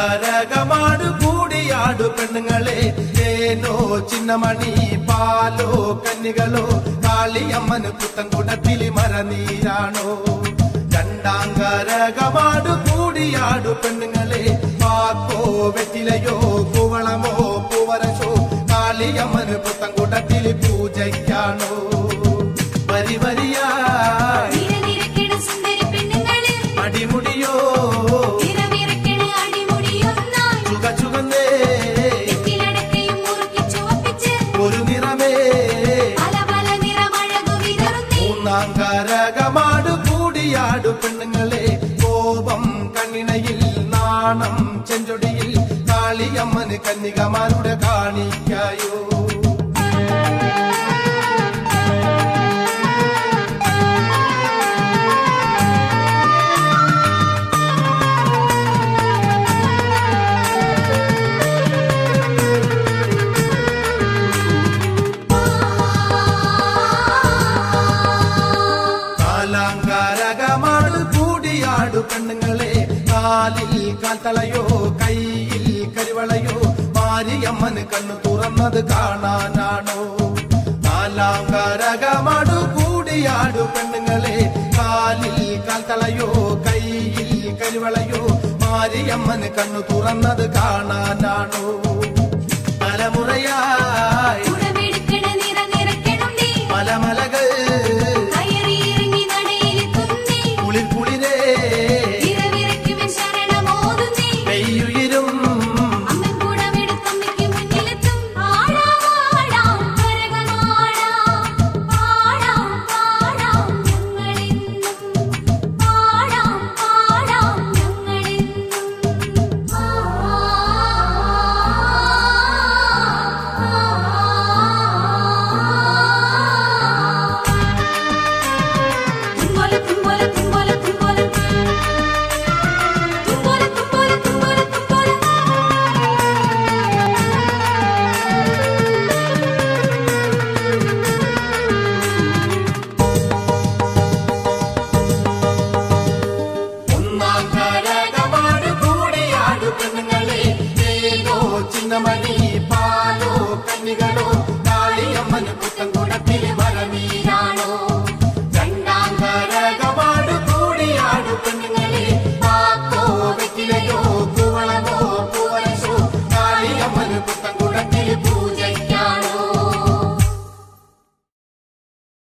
ഒന്നാങ്കരകമാട് കൂടിയാടു പെണ്ണുങ്ങളെ ഏനോ ചിന്നമണി പാലോ കന്നികളോ കാളിയമ്മന് പുത്തൻകുടത്തിലി മരനീരാണോ രണ്ടാങ്കരകമാട് കൂടിയാടു പെണ്ണുങ്ങളെ പാക്കോ വെറ്റിലയോ കുവളമോ പൂവരശോ കാളിയമ്മന് പുത്തൻകുടത്തിലി പൂജയ്ക്കാണോ വരി വരിയായി നിരനിരക്കിട സുന്ദരി പെണ്ണുങ്ങള് അടിമുടിയോ നിറവിറക്കിട അടിമുടിയൊന്നായി ചുക ചുകന്നേ നെറ്റിലടക്കയും മുറുക്കി ചുവപ്പിച്ച് ഒരു നിറമേ പല പല നിറമഴകു വിതറുന്നേ മൂന്നാങ്കരകമാട് കൂടിയാടു പെണ്ണുങ്ങളെ കോപം കണ്ണിണയിൽ നാണം ചെഞ്ചൊടിയിൽ കാളിയമ്മന് കന്നികമാരുടെ കാണിക്കായോ കാലാങ്കാരകമാട് കൂടിയാടു പെണ്ണുങ്ങളെ കാലിൽ കാൽത്തളയോ കയ്യിൽ കരിവളയോ മാരിയമ്മന് കണ്ണു തുറന്നത് കാണാനാണോ കാലാങ്കാരകമാട് കൂടിയാടു പെണ്ണുങ്ങളെ കാലിൽ കാൽത്തളയോ കയ്യിൽ കരിവളയോ മാരിയമ്മന് കണ്ണു തുറന്നത് കാണാനാണോ തലമുറയായി ഉടമെടുക്കണ നിറ നിറക്കണുണ്ടേ മലമലകൾ കയറി ഇറങ്ങി നടയിലെത്തുന്നേ കുളിർ കുളിരേ നിറവിറക്കുവൻ ശരണമോതുന്നേ പെയ്യുയിരും അമ്മൻ കൂടമെടുത്തമ്മയ്ക്ക് മുന്നിലെത്തും ആടാം ആടാം കരകമാടാം പാടാം പാടാം ഞങ്ങളെന്നും പാടാം പാടാം ഞങ്ങളെന്നും തുമ്പോല തുമ്പോല തുമ്പോല തുമ്പോല തുമ്പോല തുമ്പോല തുമ്പോല തുമ്പോല ഒന്നാം കരകമാട് കൂടിയാടു പെണ്ണുങ്ങളെ ഏതോ ചിന്നമണി